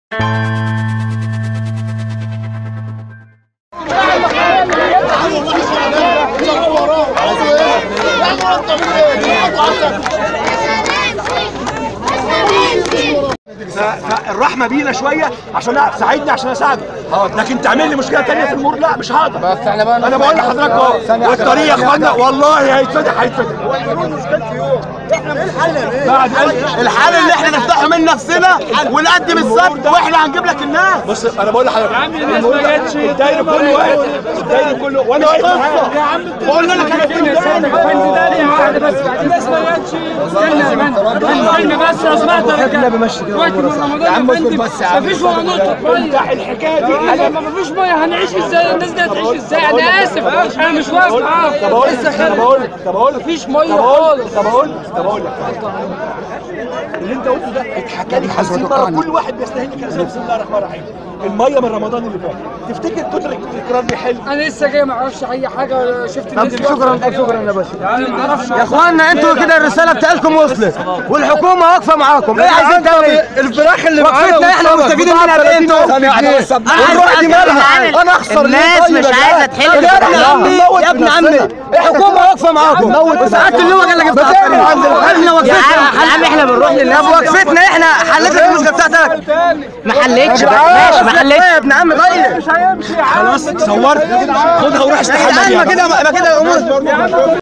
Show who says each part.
Speaker 1: فالرحمه بينا شويه عشان أعرف- ساعدني عشان اساعدك لكن تعمل لي مشكله ثانيه في المور لا مش هقدر
Speaker 2: بس احنا بقى
Speaker 1: انا بقول لحضرتك اهو والطريق يا اخوانا والله هيتفتح هيتفتح بعد قلبي
Speaker 3: الحل اللي احنا نفتحه من نفسنا ونقدم السبت واحنا هنجيب لك الناس
Speaker 1: بص انا بقول لحضرتك الدايره كله واقف الدايره كله وانا واقف معاك يا عم بقول لك انا في
Speaker 4: الناس ما جاتش استنى يا مان استنى بس لو سمعت وقت من رمضان يا فندم مفيش ولا نقطة مية
Speaker 1: الحكايه دي
Speaker 4: انا ما مفيش مية هنعيش ازاي الناس دي هتعيش ازاي انا اسف انا مش واقف
Speaker 1: طب
Speaker 4: معاك
Speaker 1: اقول لك طب اقول لك طب اقول لك
Speaker 4: مفيش مية
Speaker 1: طب اقول
Speaker 4: خالص
Speaker 1: طب اقول لك طب اقول لك اللي انت قلته ده اتحكى لي 50 مره كل واحد بيستهلك كده بسم الله الرحمن الرحيم الميه من رمضان اللي فات تفتكر كتر التكرار بيحل
Speaker 4: انا لسه جاي ما اعرفش اي حاجة ولا شفت الناس شكرا
Speaker 2: شكرا يا باشا
Speaker 4: انا ما اعرفش
Speaker 2: يا اخوانا انتوا كده الرساله بتاعتكم وصلت والحكومه واقفه معاكم ايه عايزين تاني
Speaker 3: الفراخ اللي معانا
Speaker 2: وقفتنا احنا مستفيدين منها بايه انتوا والروح دي مالها انا اخسر ليه
Speaker 5: الناس
Speaker 2: طيب
Speaker 5: مش
Speaker 2: يا
Speaker 5: عايزة
Speaker 2: جدعان؟
Speaker 5: تحل
Speaker 2: يا ابن
Speaker 5: المشكلة.
Speaker 2: عمي يا ابن عمي الحكومه واقفه معاكم وساعات اللواء قال لك افتح احنا
Speaker 5: يا عم
Speaker 2: وقفتنا
Speaker 5: يا عم احنا بنروح للناس
Speaker 2: طب وقفتنا احنا حلت لك المشكله بتاعتك
Speaker 5: ما حلتش بقى ماشي ما حلتش
Speaker 2: يا ابن عمي غير
Speaker 1: خلاص صورت خدها وروح
Speaker 2: يا
Speaker 1: استحمى
Speaker 2: جدعان ما
Speaker 1: بيها
Speaker 2: كده ما كده الامور